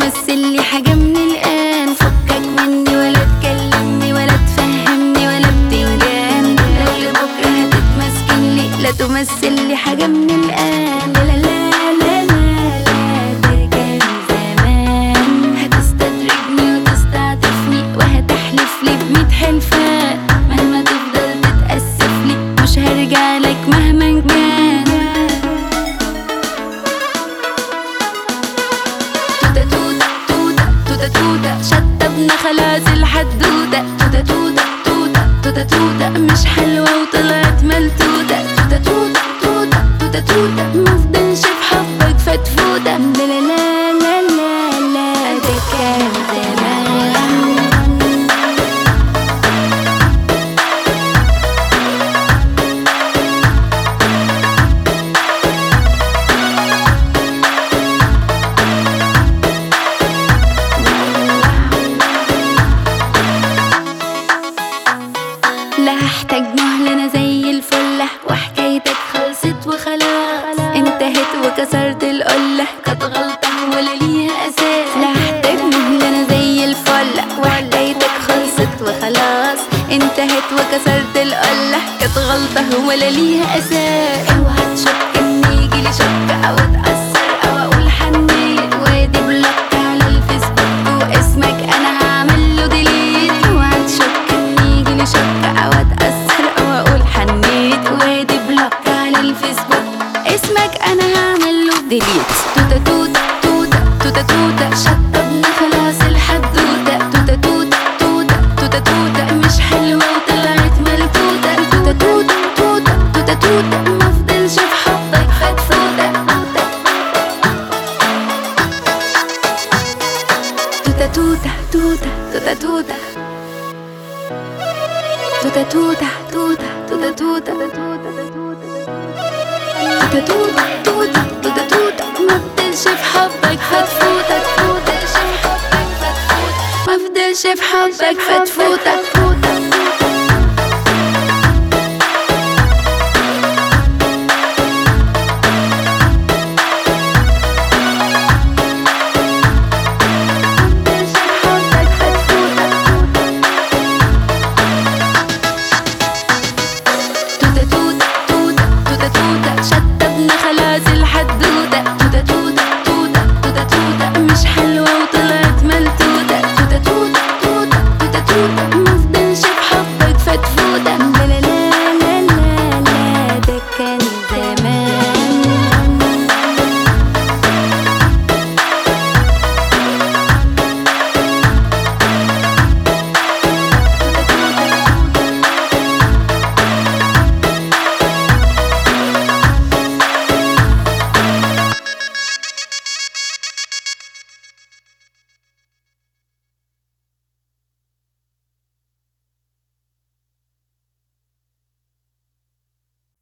تمثل لي حاجة من الآن فكك مني ولا تكلمني ولا تفهمني ولا بتنجان لو لبكرة هتتمسكن لي لا تمثل لي حاجة من الآن لا لا لا لا لا لا ده كان زمان هتستدرجني وتستعطفني وهتحلف لي بميت حلفان مهما تفضل تتأسف لي مش هرجع لك مهما كان توتة توتة توتة توتة توتة شطبنا خلاص الحدودة توتة توتة توتة توتة توتة مش حلوة وطلعت ملتوتة توتة توتة توتة توتة توتة مفضلش في حبك فتفوتة لا لا لا لا لا لا ده كان زمان لا هحتاج مهلة انا زي الفلة وحكايتك خلصت وخلاص انتهت وكسرت القلة كانت غلطة ولا ليها اساس لا هحتاج مهلة انا زي الفلة وحكايتك خلصت وخلاص انتهت وكسرت القلة كانت غلطة ولا ليها اساس اوعى تشك ان يجيلي شك او اتأثر او اقول حنيت وادي بلوك على الفيسبوك واسمك انا هعمل له ديليت اوعى تشك ان يجيلي شك او اتأثر او اقول حنيت وادي بلوك على الفيسبوك اسمك انا هعمل له ديليت توتة توتة توتة توتة توتة شطبنا خلاص الحدوتة توتة توتة توتة توتة توتة مش حلوة وطلعت ملتوتة توتة توتة توتة توتة توتة مفضلش في حبك فتفوتة توتة توتة توتة توتة توتة توتة توتة توتة توتة توتة توتة توتة توتة توتة توتة مفضلش في حبك فتفوتة مفضلش في حبك فتفوتة